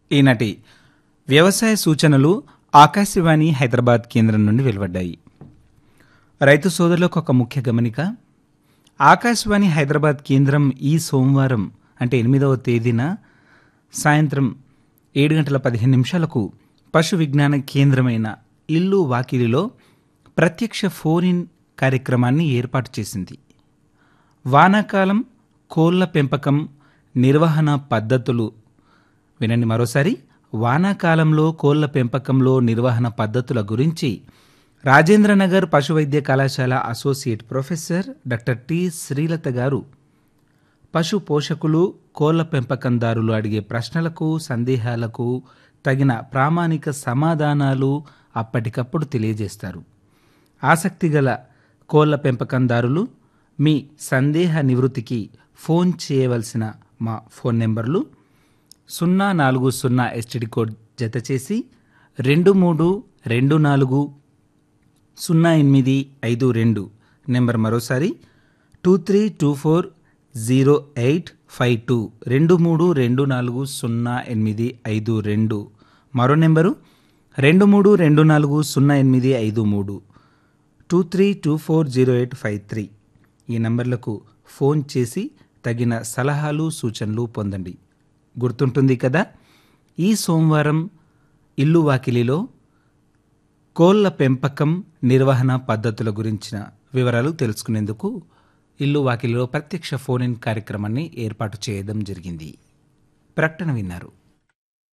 ఈనాటి వ్యవసాయ సూచనలు ఆకాశవాణి హైదరాబాద్ కేంద్రం నుండి వెలువడ్డాయి రైతు సోదరులకు ఒక ముఖ్య గమనిక ఆకాశవాణి హైదరాబాద్ కేంద్రం ఈ సోమవారం అంటే ఎనిమిదవ తేదీన సాయంత్రం ఏడు గంటల పదిహేను నిమిషాలకు పశు విజ్ఞాన కేంద్రమైన ఇల్లు వాకిలిలో ప్రత్యక్ష ఫోన్ ఇన్ కార్యక్రమాన్ని ఏర్పాటు చేసింది వానాకాలం కోళ్ల పెంపకం నిర్వహణ పద్ధతులు వినండి మరోసారి వానాకాలంలో కోళ్ల పెంపకంలో నిర్వహణ పద్ధతుల గురించి రాజేంద్రనగర్ పశు వైద్య కళాశాల associate professor doctor T Srilatha garu పశు పోషకులు కోళ్ల పెంపకందారులు అడిగే ప్రశ్నలకు సందేహాలకు తగిన ప్రామాణిక సమాధానాలు అప్పటికప్పుడు తెలియజేస్తారు ఆసక్తిగల కోళ్ల పెంపకందారులు మీ సందేహ నివృత్తికి ఫోన్ చేయవలసిన మా ఫోన్ నెంబర్లు సున్నా నాలుగు సున్నా ఎస్టిడి కోడ్ జత చేసి రెండు మూడు రెండు నాలుగు సున్నా ఎనిమిది ఐదు రెండు నెంబర్ మరోసారి two three two four zero eight five two రెండు మూడు రెండు నాలుగు సున్నా ఎనిమిది ఐదు రెండు మరో నెంబరు రెండు మూడు రెండు నాలుగు సున్నా ఎనిమిది ఐదు మూడు two three two four zero eight five three ఈ నంబర్లకు ఫోన్ చేసి తగిన సలహాలు సూచనలు పొందండి గుర్తుంటుంది కదా ఈ సోమవారం ఇల్లు వాకిలిలో కోళ్ల పెంపకం నిర్వహణ పద్ధతుల గురించిన వివరాలు తెలుసుకునేందుకు ఇల్లు వాకిలిలో ప్రత్యక్ష ఫోన్ ఇన్ కార్యక్రమాన్ని ఏర్పాటు చేయడం జరిగింది ప్రకటన విన్నారు